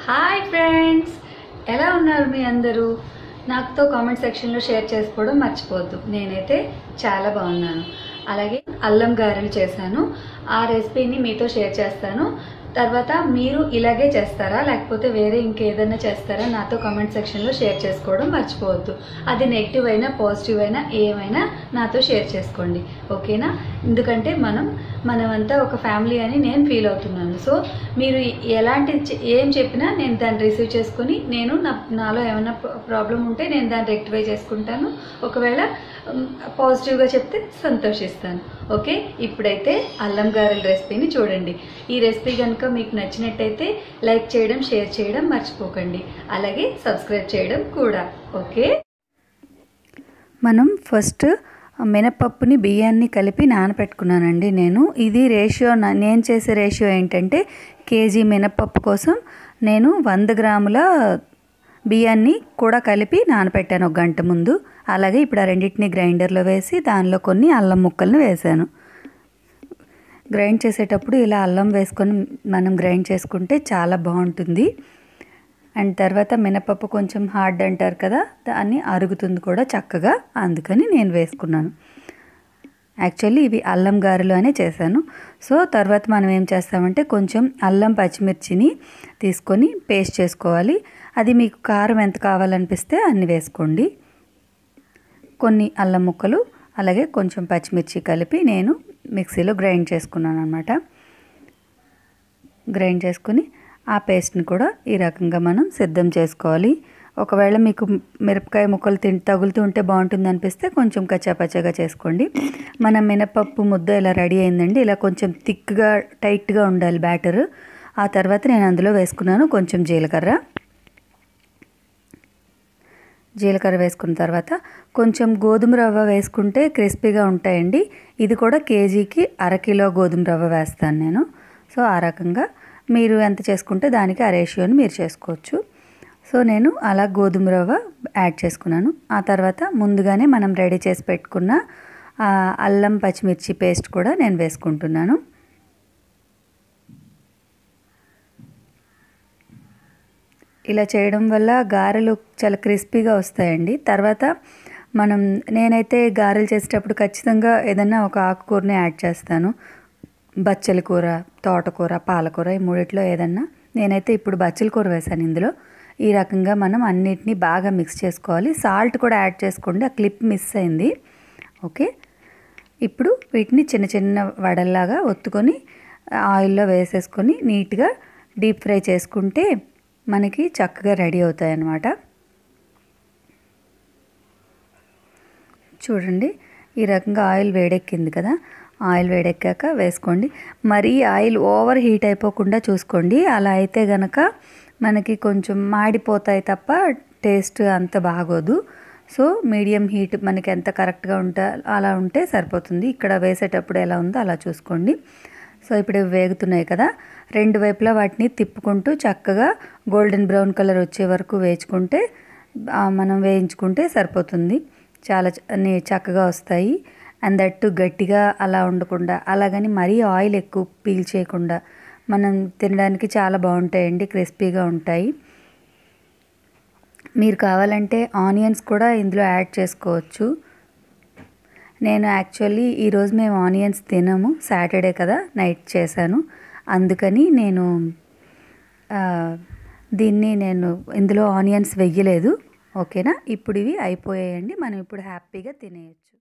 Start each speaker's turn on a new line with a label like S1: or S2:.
S1: hi friends ఎలా ఉన్నారు మీ అందరూ నాతో కామెంట్ సెక్షన్లో షేర్ చేసుకోవడం మర్చిపోవద్దు నేనైతే చాలా బాగున్నాను అలాగే అల్లం గారెలు చేశాను ఆ రెసిపీని మీతో షేర్ చేస్తాను తర్వాత మీరు ఇలాగే చేస్తారా లేకపోతే వేరే ఇంకేదైనా చేస్తారా నాతో కామెంట్ సెక్షన్లో షేర్ చేసుకోవడం మర్చిపోవద్దు అది నెగిటివ్ అయినా పాజిటివ్ అయినా ఏమైనా నాతో షేర్ చేసుకోండి ఓకేనా ఎందుకంటే మనం మనమంతా ఒక ఫ్యామిలీ అని నేను ఫీల్ అవుతున్నాను సో మీరు ఎలాంటి చె- ఏం చెప్పినా నేను దాన్ని రిసీవ్ చేసుకుని నేను నా నాలో ఏమైనా ప్రాబ్లం ఉంటే నేను దాన్ని రెక్టిఫై చేసుకుంటాను ఒకవేళ ఉమ్, పాజిటివ్గా చెప్తే సంతోషిస్తాను ఓకే ఇప్పుడైతే అల్లం గారెల రెసిపీని చూడండి ఈ రెసిపీ కనుక మీకు నచ్చినట్టయితే లైక్ చేయడం షేర్ చేయడం మర్చిపోకండి అలాగే సబ్స్క్రైబ్ చేయడం కూడా ఓకే
S2: మనం ఫస్ట్ మినపప్పుని బియ్యాన్ని కలిపి నానపెట్టుకున్నానండి నేను ఇది రేషియో నా- నేను చేసే రేషియో ఏంటంటే కేజీ మినపప్పు కోసం నేను వంద గ్రాముల బియ్యాన్ని కూడా కలిపి నానపెట్టాను ఒక గంట ముందు అలాగే ఇప్పుడు ఆ రెండింటిని గ్రైండర్లో వేసి దానిలో కొన్ని అల్లం ముక్కలను వేసాను గ్రైండ్ చేసేటప్పుడు ఇలా అల్లం వేసుకొని మనం గ్రైండ్ చేసుకుంటే చాలా బాగుంటుంది అండ్ తర్వాత మినపప్పు కొంచెం హార్డ్ అంటారు కదా దాన్ని అరుగుతుంది కూడా చక్కగా అందుకని నేను వేసుకున్నాను యాక్చువల్లీ ఇవి అల్లం గారెలు అనే చేశాను సో తర్వాత మనం ఏం చేస్తామంటే కొంచెం అల్లం పచ్చిమిర్చిని తీసుకొని పేస్ట్ చేసుకోవాలి అది మీకు కారం ఎంత కావాలనిపిస్తే అన్ని వేసుకోండి కొన్ని అల్లం ముక్కలు అలాగే కొంచెం పచ్చిమిర్చి కలిపి నేను మిక్సీలో గ్రైండ్ చేసుకున్నాను అనమాట గ్రైండ్ చేసుకుని ఆ పేస్ట్ని కూడా ఈ రకంగా మనం సిద్ధం చేసుకోవాలి ఒకవేళ మీకు మిరపకాయ ముక్కలు తిన్ తగులుతూ ఉంటే బాగుంటుంది అనిపిస్తే కొంచెం కచ్చాపచ్చాగా చేసుకోండి మన మినపప్పు ముద్ద ఇలా రెడీ అయిందండి ఇలా కొంచెం థిక్గా టైట్గా ఉండాలి బ్యాటర్ ఆ తర్వాత నేను అందులో వేసుకున్నాను కొంచెం జీలకర్ర జీలకర్ర వేసుకున్న తర్వాత కొంచెం గోధుమ రవ్వ వేసుకుంటే క్రిస్పీగా ఉంటాయండి ఇది కూడా కేజీకి అరకిలో గోధుమ రవ్వ వేస్తాను నేను సో ఆ రకంగా మీరు ఎంత చేసుకుంటే దానికి ఆ రేషియోని మీరు చేసుకోవచ్చు సో నేను అలా గోధుమ రవ్వ యాడ్ చేసుకున్నాను ఆ తర్వాత ముందుగానే మనం రెడీ చేసి పెట్టుకున్న ఆ అల్లం పచ్చిమిర్చి పేస్ట్ కూడా నేను వేసుకుంటున్నాను ఇలా చేయడం వల్ల గారెలు చాలా క్రిస్పీగా వస్తాయండి తర్వాత మనం నేనైతే గారెలు చేసేటప్పుడు ఖచ్చితంగా ఏదైనా ఒక ఆకుకూరని యాడ్ చేస్తాను బచ్చల కూర తోటకూర పాలకూర ఈ మూడిట్లో ఏదన్నా నేనైతే ఇప్పుడు బచ్చల కూర వేశాను ఇందులో ఈ రకంగా మనం అన్నిటినీ బాగా మిక్స్ చేసుకోవాలి సాల్ట్ కూడా యాడ్ చేసుకోండి ఆ క్లిప్ మిస్ అయింది ఓకే ఇప్పుడు వీటిని చిన్న చిన్న వడల్లాగా ఒత్తుకొని ఆయిల్లో వేసేసుకొని నీట్గా డీప్ ఫ్రై చేసుకుంటే మనకి చక్కగా రెడీ అవుతాయి అన్నమాట చూడండి ఈ రకంగా ఆయిల్ వేడెక్కింది కదా ఆయిల్ వేడెక్కాక వేసుకోండి మరీ ఆయిల్ ఓవర్ హీట్ అయిపోకుండా చూసుకోండి అలా అయితే గనక మనకి కొంచెం మాడిపోతాయి తప్ప టేస్ట్ అంత బాగోదు సో మీడియం హీట్ మనకి ఎంత కరెక్ట్గా ఉంటే అలా ఉంటే సరిపోతుంది ఇక్కడ వేసేటప్పుడు ఎలా ఉందో అలా చూసుకోండి సో ఇప్పుడు ఇవి వేగుతున్నాయి కదా రెండు వైపులా వాటిని తిప్పుకుంటూ చక్కగా గోల్డెన్ బ్రౌన్ కలర్ వచ్చే వరకు వేయించుకుంటే ఆ, మనం వేయించుకుంటే సరిపోతుంది చాలా చ- అన్ని చక్కగా వస్తాయి అండ్ దట్టు గట్టిగా అలా ఉండకుండా అలాగని మరీ ఆయిల్ ఎక్కువ పీల్ చేయకుండా మనం తినడానికి చాలా బాగుంటాయండి క్రిస్పీగా ఉంటాయి మీరు కావాలంటే ఆనియన్స్ కూడా ఇందులో యాడ్ చేసుకోవచ్చు నేను యాక్చువల్లీ ఈరోజు మేము ఆనియన్స్ తినము సాటర్డే కదా నైట్ చేశాను అందుకని నేను ఆ, దీన్ని నేను ఇందులో ఆనియన్స్ వెయ్యలేదు ఓకేనా ఇప్పుడు ఇవి అయిపోయాయండి మనం ఇప్పుడు హ్యాపీగా తినేయచ్చు